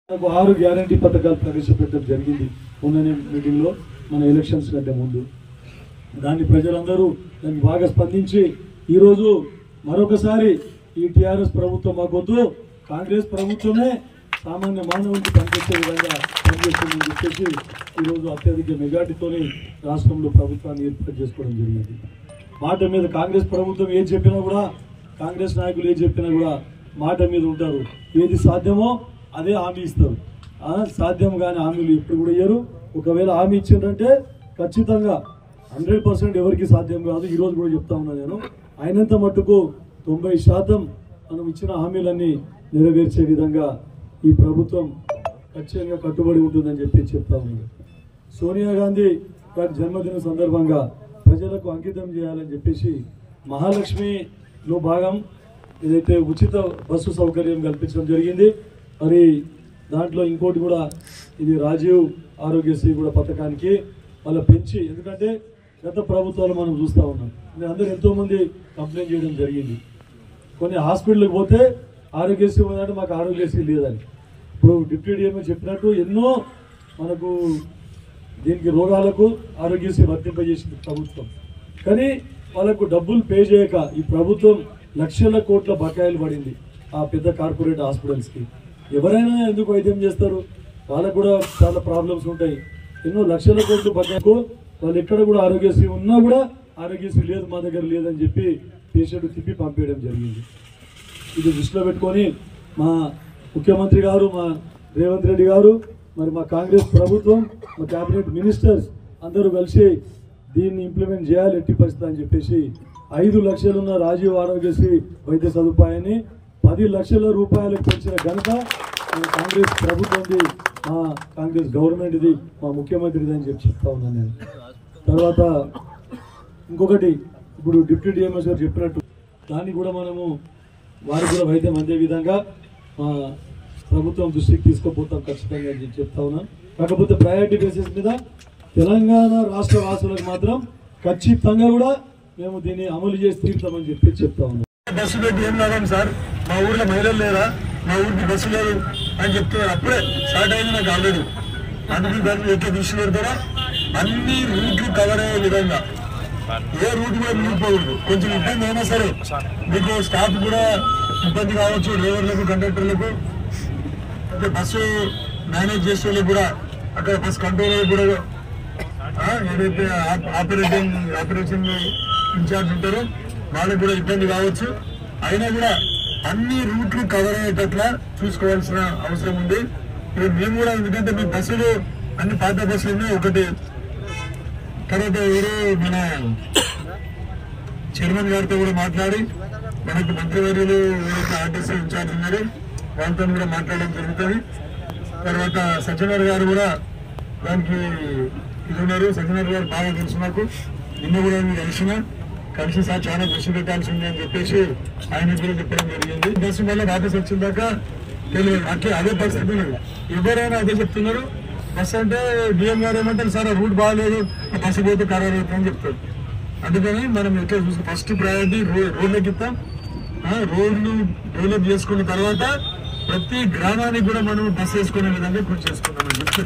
మనకు ఆరు గ్యారంటీ పథకాలు ప్రవేశపెట్టడం జరిగింది మొన్ననే మీటింగ్లో మన ఎలక్షన్స్ కంటే ముందు దాన్ని ప్రజలందరూ దానికి బాగా స్పందించి ఈరోజు మరొకసారి ఈ టీఆర్ఎస్ ప్రభుత్వం మాకొద్దు కాంగ్రెస్ ప్రభుత్వమే సామాన్య మానవునికి పనిచేసే విధంగా పనిచేస్తుందని చెప్పేసి ఈరోజు అత్యధిక మెజార్టీతోని రాష్ట్రంలో ప్రభుత్వాన్ని ఏర్పాటు చేసుకోవడం జరిగింది మాట మీద కాంగ్రెస్ ప్రభుత్వం ఏం చెప్పినా కూడా కాంగ్రెస్ నాయకులు ఏం చెప్పినా కూడా మాట మీద ఉంటారు ఏది సాధ్యమో అదే హామీ ఇస్తారు ఆ, సాధ్యం కాని హామీలు ఎప్పుడు కూడా ఇయ్యరు ఒకవేళ హామీ ఇచ్చిందంటే ఖచ్చితంగా హండ్రెడ్ పర్సెంట్ ఎవరికి సాధ్యం కాదు ఈ రోజు కూడా చెప్తా ఉన్నా నేను అయినంత మట్టుకు తొంభై శాతం మనం ఇచ్చిన హామీలన్నీ నెరవేర్చే విధంగా ఈ ప్రభుత్వం ఖచ్చితంగా కట్టుబడి ఉంటుందని చెప్పి చెప్తా ఉన్నాను సోనియా గాంధీ గారి జన్మదిన సందర్భంగా ప్రజలకు అంకితం చేయాలని చెప్పేసి మహాలక్ష్మిలో భాగం ఏదైతే ఉచిత బస్సు సౌకర్యం కల్పించడం జరిగింది మరి దాంట్లో ఇంకోటి కూడా ఇది రాజీవ్ ఆరోగ్యశ్రీ కూడా పథకానికి వాళ్ళ పెంచి ఎందుకంటే గత ప్రభుత్వాలు మనం చూస్తూ ఉన్నాం నేను అందరూ ఎంతో మంది కంప్లైంట్ చేయడం జరిగింది కొన్ని హాస్పిటల్కి పోతే ఆరోగ్యశ్రీ ఉందంటే మాకు ఆరోగ్యశ్రీ లేదని ఇప్పుడు డిప్యూటీ డిఎంఓ చెప్పినట్టు ఎన్నో మనకు దీనికి రోగాలకు ఆరోగ్యశ్రీ వర్తింపజేసింది ప్రభుత్వం కానీ వాళ్ళకు డబ్బులు పే చేయక ఈ ప్రభుత్వం లక్షల కోట్ల బకాయిలు పడింది ఆ పెద్ద కార్పొరేట్ హాస్పిటల్స్కి ఎవరైనా ఎందుకు వైద్యం చేస్తారు వాళ్ళకు కూడా చాలా ప్రాబ్లమ్స్ ఉంటాయి ఎన్నో లక్షల కోట్ల బకాయికు వాళ్ళు ఎక్కడ కూడా ఆరోగ్యశ్రీ ఉన్నా కూడా ఆరోగ్యశ్రీ లేదు మా దగ్గర లేదని చెప్పి పేషెంట్ తిప్పి పంపేయడం జరిగింది ఇది దృష్టిలో పెట్టుకొని మా ముఖ్యమంత్రి గారు మా రేవంత్ రెడ్డి గారు మరి మా కాంగ్రెస్ ప్రభుత్వం మా కేబినెట్ మినిస్టర్స్ అందరూ కలిసి దీన్ని ఇంప్లిమెంట్ చేయాలి ఎట్టి పరిస్థితి అని చెప్పేసి ఐదు లక్షలున్న రాజీవ్ ఆరోగ్యశ్రీ వైద్య సదుపాయాన్ని పది లక్షల రూపాయలకు పెంచిన ఘనత మన కాంగ్రెస్ ప్రభుత్వంది మా కాంగ్రెస్ గవర్నమెంట్ది మా ముఖ్యమంత్రిది అని చెప్పి చెప్తా ఉన్నాను నేను తర్వాత ఇంకొకటి ఇప్పుడు డిప్యూటీ డిఎంఎస్ గారు చెప్పినట్టు దాన్ని కూడా మనము వారికి కూడా వైద్యం అందే విధంగా మా ప్రభుత్వం దృష్టికి తీసుకుపోతాం ఖచ్చితంగా అని చెప్పి చెప్తా ఉన్నాను కాకపోతే ప్రయారిటీ బేసిస్ మీద తెలంగాణ రాష్ట్ర వాసులకు మాత్రం ఖచ్చితంగా కూడా మేము దీన్ని అమలు చేసి తీరుతామని చెప్పి చెప్తా ఉన్నాం బస్సు పెట్టి ఏం లాభం సార్ మా ఊర్లో మహిళలు లేరా మా ఊరికి బస్సు లేదు అని చెప్తున్నారు అప్పుడే స్టార్ట్ అయింది నాకు ఆల్రెడీ అందుకు దాన్ని ఎట్లా దృష్టి పెడతారా అన్ని రూట్లు కవర్ అయ్యే విధంగా ఏ రూట్ కూడా మిగిలిపోకూడదు కొంచెం ఇబ్బంది అయినా సరే మీకు స్టాఫ్ కూడా ఇబ్బంది కావచ్చు డ్రైవర్లకు కండక్టర్లకు అంటే బస్సు మేనేజ్ చేసే వాళ్ళకి కూడా అక్కడ బస్ కంట్రోలర్ కూడా ఆ, ఏదైతే ఆప్- ఆపరేటింగ్ ఆపరేషన్ ఇన్ఛార్జ్ ఉంటారో వాళ్ళకి కూడా ఇబ్బంది కావచ్చు అయినా కూడా అన్ని రూట్లు కవర్ అయ్యేటట్లా చూసుకోవాల్సిన అవసరం ఉంది ఇప్పుడు మేము కూడా ఎందుకంటే మీ బస్సులు అన్ని పాత బస్సులు ఉన్నాయి ఒకటి తర్వాత ఎవరు మన చైర్మన్ గారితో కూడా మాట్లాడి మనకు మంత్రివర్యులు ఎవరైతే ఆర్టీసీ ఇన్ఛార్జ్ ఉన్నారు వాళ్ళతో కూడా మాట్లాడడం జరుగుతుంది తర్వాత సత్యనారాయణ గారు కూడా దానికి ఇది ఉన్నారు సత్యనారాయణ గారు బాగా తెలుసు నాకు నిన్న కూడా మీరు కలిసిన కలిసి సార్ చాలా దృష్టి పెట్టాల్సి ఉంది అని చెప్పేసి ఆయన కూడా చెప్పడం జరిగింది బస్సు వల్ల వాపస్ వచ్చిన దాకా తెలియదు అట్లే అదే పరిస్థితి ఉన్నది ఎవరైనా అదే చెప్తున్నారు బస్ అంటే డిఎం గారు ఏమంటారు సార్ ఆ రూట్ బాగాలేదు ఆ బస్సు పోతే ఖరారు అవుతుందని చెప్తారు అందుకని మనం ఎట్లా చూసి ఫస్ట్ ప్రయారిటీ రోడ్లకి ఇస్తాం ఆ, రోడ్లు డెవలప్ చేసుకున్న తర్వాత ప్రతి గ్రామానికి కూడా మనం బస్ వేసుకునే విధంగా కృషి చేసుకున్నామని చెప్తారు